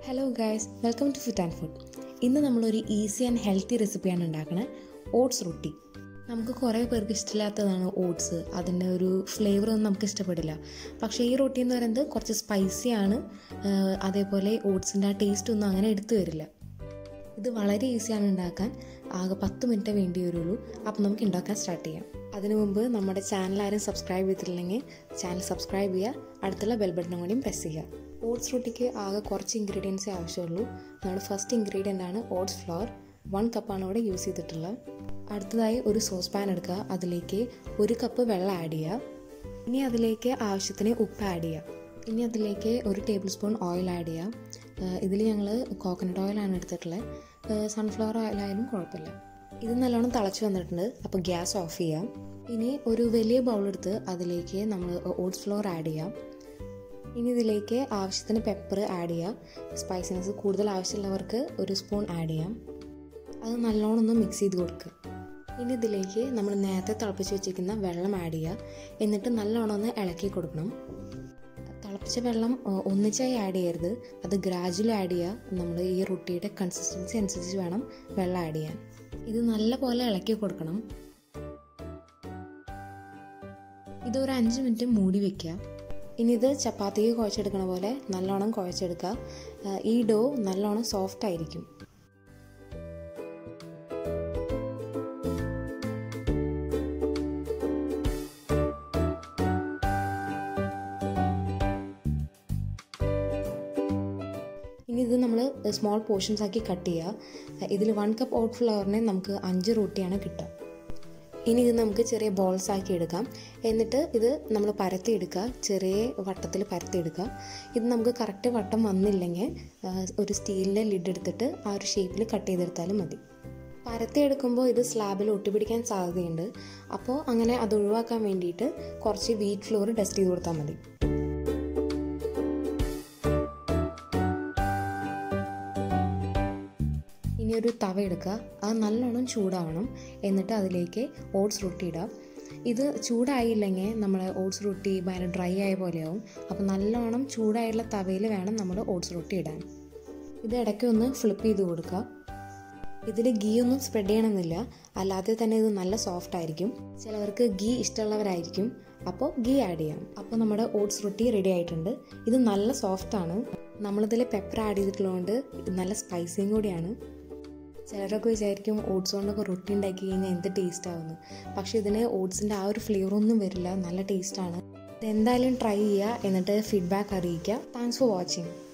hello guys welcome to food and food ഇന്ന് നമ്മളൊരു easy and healthy റെസിപ്പിയാണ് ഉണ്ടാക്കുന്നത് ഓട്സ് റൊട്ടി നമുക്ക് കുറേ പേർക്ക് ഇഷ്ടമില്ലാത്തതാണ് ഓട്സ് അതിൻ്റെ ഒരു ഫ്ലേവർ ഒന്നും നമുക്ക് ഇഷ്ടപ്പെടില്ല പക്ഷേ ഈ റൊട്ടി എന്ന് പറയുന്നത് കുറച്ച് സ്പൈസിയാണ് അതേപോലെ ഓട്സിൻ്റെ ആ ടേസ്റ്റ് ഒന്നും അങ്ങനെ എടുത്തു വരില്ല ഇത് വളരെ ഈസിയാണ് ഉണ്ടാക്കാൻ ആകെ പത്ത് മിനിറ്റ് വേണ്ടി വരുള്ളൂ അപ്പോൾ നമുക്ക് ഉണ്ടാക്കാൻ സ്റ്റാർട്ട് ചെയ്യാം അതിനു മുമ്പ് നമ്മുടെ ചാനൽ ആരും സബ്സ്ക്രൈബ് ചെയ്തിട്ടില്ലെങ്കിൽ ചാനൽ സബ്സ്ക്രൈബ് ചെയ്യുക അടുത്തുള്ള ബെൽ ബട്ടണും കൂടിയും പ്രസ് ചെയ്യുക ഓട്സ് റൊട്ടിക്ക് ആകെ കുറച്ച് ഇൻഗ്രീഡിയൻസേ ആവശ്യമുള്ളൂ നമ്മുടെ ഫസ്റ്റ് ഇൻഗ്രീഡിയൻ്റ് ആണ് ഓട്സ് ഫ്ലോർ വൺ കപ്പാണ് ഇവിടെ യൂസ് ചെയ്തിട്ടുള്ളത് അടുത്തതായി ഒരു സോസ് പാൻ എടുക്കുക അതിലേക്ക് ഒരു കപ്പ് വെള്ളം ആഡ് ചെയ്യുക ഇനി അതിലേക്ക് ആവശ്യത്തിന് ഉപ്പ് ആഡ് ചെയ്യുക ഇനി അതിലേക്ക് ഒരു ടേബിൾ സ്പൂൺ ഓയിൽ ആഡ് ചെയ്യാം ഇതിൽ ഞങ്ങൾ കോക്കനട്ട് ഓയിലാണ് എടുത്തിട്ടുള്ളത് സൺഫ്ലവർ ഓയിലായാലും കുഴപ്പമില്ല ഇത് നല്ലോണം തിളച്ച് വന്നിട്ടുണ്ട് അപ്പോൾ ഗ്യാസ് ഓഫ് ചെയ്യാം ഇനി ഒരു വലിയ ബൗൾ എടുത്ത് അതിലേക്ക് നമ്മൾ ഓട്സ് ഫ്ലോർ ആഡ് ചെയ്യാം ഇനി ഇതിലേക്ക് ആവശ്യത്തിന് പെപ്പർ ആഡ് ചെയ്യാം സ്പൈസിനെസ് കൂടുതൽ ആവശ്യമുള്ളവർക്ക് ഒരു സ്പൂൺ ആഡ് ചെയ്യാം അത് നല്ലോണം ഒന്ന് മിക്സ് ചെയ്ത് കൊടുക്കുക ഇനി ഇതിലേക്ക് നമ്മൾ നേരത്തെ തിളപ്പിച്ച് വെച്ചിരിക്കുന്ന വെള്ളം ആഡ് ചെയ്യുക എന്നിട്ട് നല്ലോണം ഒന്ന് ഇളക്കി കൊടുക്കണം തിളപ്പിച്ച വെള്ളം ഒന്നിച്ചായി ആഡ് ചെയ്യരുത് അത് ഗ്രാജുവലി ആഡ് ചെയ്യുക നമ്മൾ ഈ റൊട്ടിയുടെ കൺസിസ്റ്റൻസി അനുസരിച്ച് വേണം വെള്ളം ആഡ് ചെയ്യാൻ ഇത് നല്ല പോലെ ഇളക്കി കൊടുക്കണം ഇത് ഒരു അഞ്ച് മിനിറ്റ് മൂടി വെക്കുക ഇനി ഇത് ചപ്പാത്തിക്ക് കുഴച്ചെടുക്കണ പോലെ നല്ലോണം കുഴച്ചെടുക്കുക ഈ ഡോ നല്ലോണം സോഫ്റ്റ് ആയിരിക്കും ഇനി ഇത് നമ്മൾ സ്മോൾ പോർഷൻസ് ആക്കി കട്ട് ചെയ്യുക ഇതിൽ വൺ കപ്പ് ഓട്ട് ഫ്ലവറിനെ നമുക്ക് അഞ്ച് റൊട്ടിയാണ് കിട്ടുക ഇനി ഇത് നമുക്ക് ചെറിയ ബോൾസ് ആക്കി എടുക്കാം എന്നിട്ട് ഇത് നമ്മൾ പരത്തി എടുക്കുക ചെറിയ വട്ടത്തിൽ പരത്തി എടുക്കുക ഇത് നമുക്ക് കറക്റ്റ് വട്ടം വന്നില്ലെങ്കിൽ ഒരു സ്റ്റീലിൻ്റെ ലിഡ് എടുത്തിട്ട് ആ ഒരു ഷേപ്പിൽ കട്ട് ചെയ്തെടുത്താലും മതി പരത്തി എടുക്കുമ്പോൾ ഇത് സ്ലാബിൽ ഒട്ടിപ്പിടിക്കാൻ സാധ്യതയുണ്ട് അപ്പോൾ അങ്ങനെ അത് ഒഴിവാക്കാൻ വേണ്ടിയിട്ട് കുറച്ച് വീറ്റ് ഫ്ലോർ ഡസ്റ്റ് ചെയ്ത് കൊടുത്താൽ മതി ഇനി ഒരു തവ എടുക്കുക അത് നല്ലോണം ചൂടാവണം എന്നിട്ട് അതിലേക്ക് ഓട്സ് റൊട്ടി ഇടാം ഇത് ചൂടായില്ലെങ്കിൽ നമ്മൾ ഓട്സ് റൊട്ടി ഭയങ്കര ഡ്രൈ ആയ പോലെയാവും അപ്പോൾ നല്ലോണം ചൂടായുള്ള തവയിൽ വേണം നമ്മൾ ഓട്സ് റൊട്ടി ഇടാൻ ഇത് ഇടയ്ക്ക് ഒന്ന് ഫ്ലിപ്പ് ചെയ്ത് കൊടുക്കുക ഇതിൽ ഗീ ഒന്നും സ്പ്രെഡ് ചെയ്യണമെന്നില്ല അല്ലാതെ തന്നെ ഇത് നല്ല സോഫ്റ്റ് ആയിരിക്കും ചിലവർക്ക് ഗീ ഇഷ്ടമുള്ളവരായിരിക്കും അപ്പോൾ ഗീ ആഡ് ചെയ്യാം അപ്പോൾ നമ്മുടെ ഓട്സ് റൊട്ടി റെഡി ആയിട്ടുണ്ട് ഇത് നല്ല സോഫ്റ്റ് ആണ് നമ്മളിതിൽ പെപ്പർ ആഡ് ചെയ്തിട്ടുള്ളതുകൊണ്ട് ഇത് നല്ല സ്പൈസിയും കൂടിയാണ് ചിലരൊക്കെ വിചാരിക്കും ഓട്സ് കൊണ്ടൊക്കെ റൊട്ടി ഉണ്ടാക്കി കഴിഞ്ഞാൽ എന്ത് ടേസ്റ്റ് ആവുന്നു പക്ഷേ ഇതിന് ഓട്സിൻ്റെ ആ ഒരു ഫ്ലേവറൊന്നും വരില്ല നല്ല ടേസ്റ്റാണ് ഇതെന്തായാലും ട്രൈ ചെയ്യുക എന്നിട്ട് ഫീഡ്ബാക്ക് അറിയിക്കുക താങ്ക്സ് ഫോർ വാച്ചിങ്